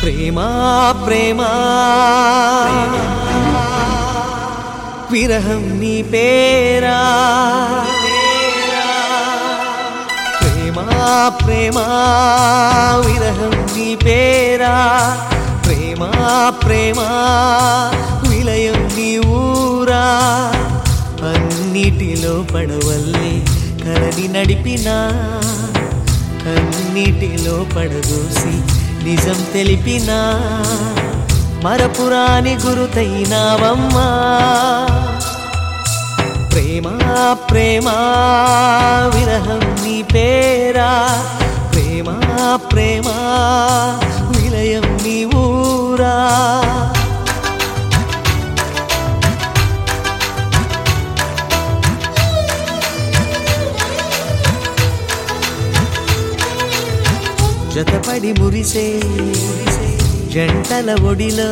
ప్రేమా ప్రేమా విరహం నీ పేరా ప్రేమా ప్రేమా విరహం నీ పేరా ప్రేమా ప్రేమా విలయం నీ ఊరా అన్నిటిలో పడవల్లి కలని నడిపినా కన్నిటిలో పడదూసి నిజం తెలిపినా మరపురాని గురుతైనావమ్మా ప్రేమా ప్రేమా విరహం నీ పేరా ప్రేమా ప్రేమా విలయం నీ ఊరా జతపడి మురిసే జంటల ఒడిలో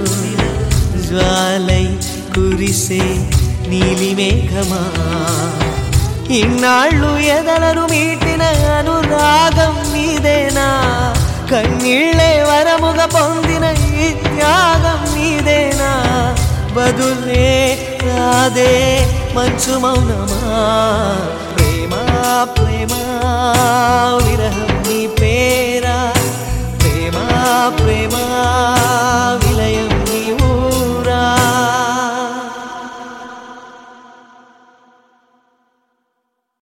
జ్వాలై కురిసే నీలి మేఘమా ఇన్నాళ్ళు ఎదలను మీటిన అనురాగం నీదేనా కన్నీళ్ళే వరముగా పొందిన ఈ త్యాగం నీదేనా బదులే రాదే మంచు మౌనమా